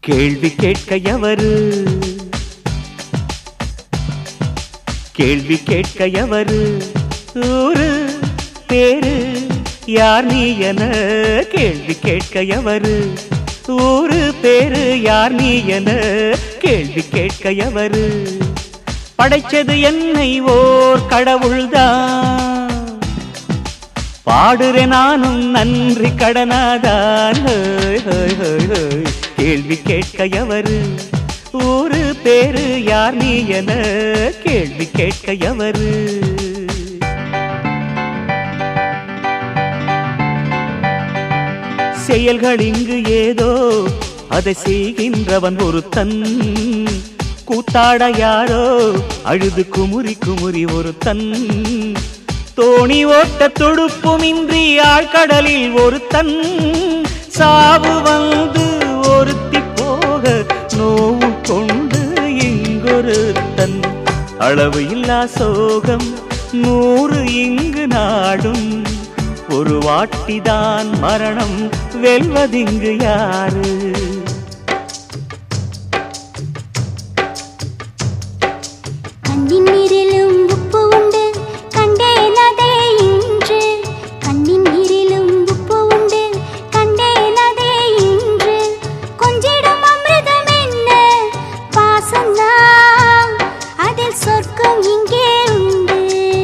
கேள்வி கேட்க எவரு கேள்வி கேட்க எவரு ஊரு பேரு யார் நீ என கேள்வி கேட்க எவரு ஊரு பேரு யார் நீ என கேள்வி கேட்க எவரு படைச்சது என்னை ஓர் கடவுள்தான் பாடுறேன் நானும் நன்றி கடனாதான் ஹோய், ஹோய், ஹோய், ஹோய். கேள்வி கேட்க எவரு ஊரு பேரு யார் நீ என கேள்வி கேட்க எவரு செயல்கள் இங்கு ஏதோ அதை செய்கின்றவன் ஒருத்தன் கூத்தாட யாரோ அழுது குமுறி குமுறி ஒருத்தன் தோணி ஓட்ட துடுப்புமின்றி ஆழ்கடலில் ஒருத்தன் சாவு வந்து ஒருத்தி போக நோவு கொண்டு இங்கொருத்தன் அளவு இல்லா சோகம் நூறு இங்கு நாடும் ஒரு வாட்டிதான் மரணம் வெல்வதிங்கு யாரு கண்ணின் நீரிலும் உப்பு உண்டு கண்டேன் அதை இன்று கண்ணின் நீரிலும் உப்பு உண்டு கண்டேன் அதை இன்று கொஞ்சிடும் அமிர்தம் என்ன பாசம்தான் அதில் சொர்க்கம் இங்கே உண்டு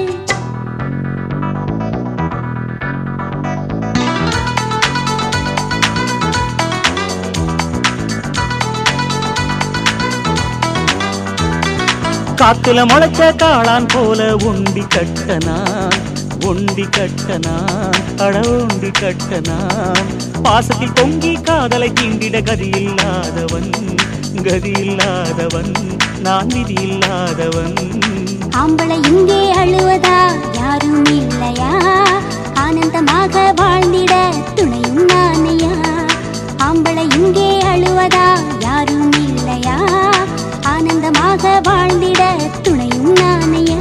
காத்துல முளைச்ச காளான் போல ஒண்டி கட்டனான் ஒண்டி கட்டனான் அட ஒண்டி கட்டனான் பாசத்தில் பொங்கி காதலை தீண்டிட கதி இல்லாதவன் கதி இல்லாதவன் நான் விதி இல்லாதவன் ஆம்பளை இங்கே அழுவதா யாரும் இல்லையா ஆனந்தமாக வாழ்ந்திட துணையும் நானையா ஆம்பளை இங்கே அழுவதா யாரும் இல்லையா ஆனந்தமாக வாழ்ந்திட துணையும் நானையா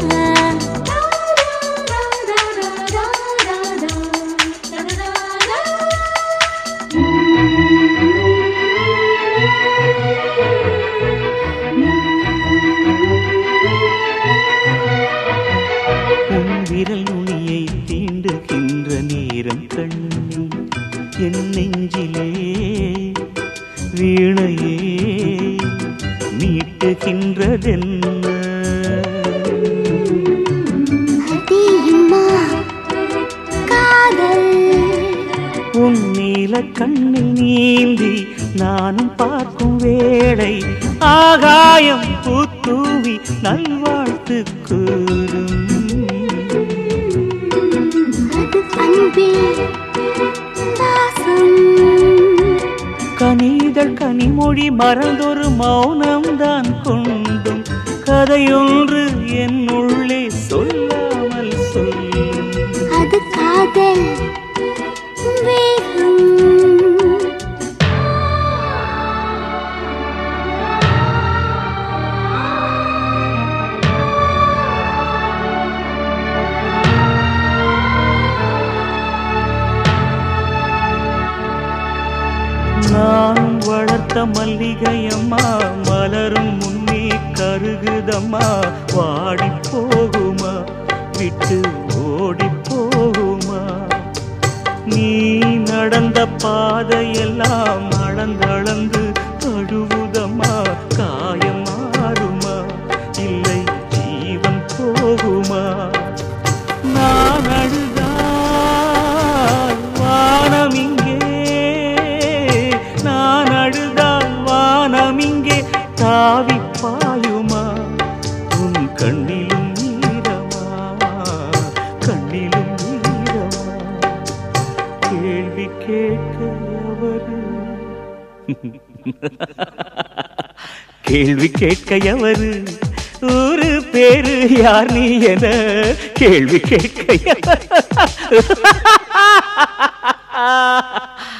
உன் விரல் நுனியை தீண்டுகின்ற நேரம் கண்ணி என் நெஞ்சிலே வீணையே மீட்டுகின்றதென்ன அதிகமா காதல் உன் நீல கண்ணில் நீந்தி நானும் பார்க்கும் வேளை ஆகாயம் பூத்தூவி நல்வாழ்த்து கூறும் அது அன்பில் வாசம் கனிதழ் கனிமொழி மறந்தொரு மௌனம்தான் கொண்டும் கதையொன்று என் உள்ளே சொல்லாமல் சொல்லும் அது காதல் வேகம் நான் வளர்த்த மல்லிகையம்மா மலரும் முன்னே கருகுதம்மா வாடி போகுமா விட்டு ஓடி போகுமா நீ நடந்த பாதையெல்லாம் அளந்தளந்து அழுவுதம்மா காயம் மாறுமா இல்லை ஜீவன் போகுமா நான் அழுதால் வானம் இங்கே நான் அழுதால் வானம் இங்கே தாவி பாயுமா உன் கண்ணிலும் நீரமா கண்ணிலும் நீரமா கேள்வி கேட்க அவரு கேள்வி கேட்க எவரு ஊரு பேரு யார் நீ என கேள்வி கேட்க எவரு?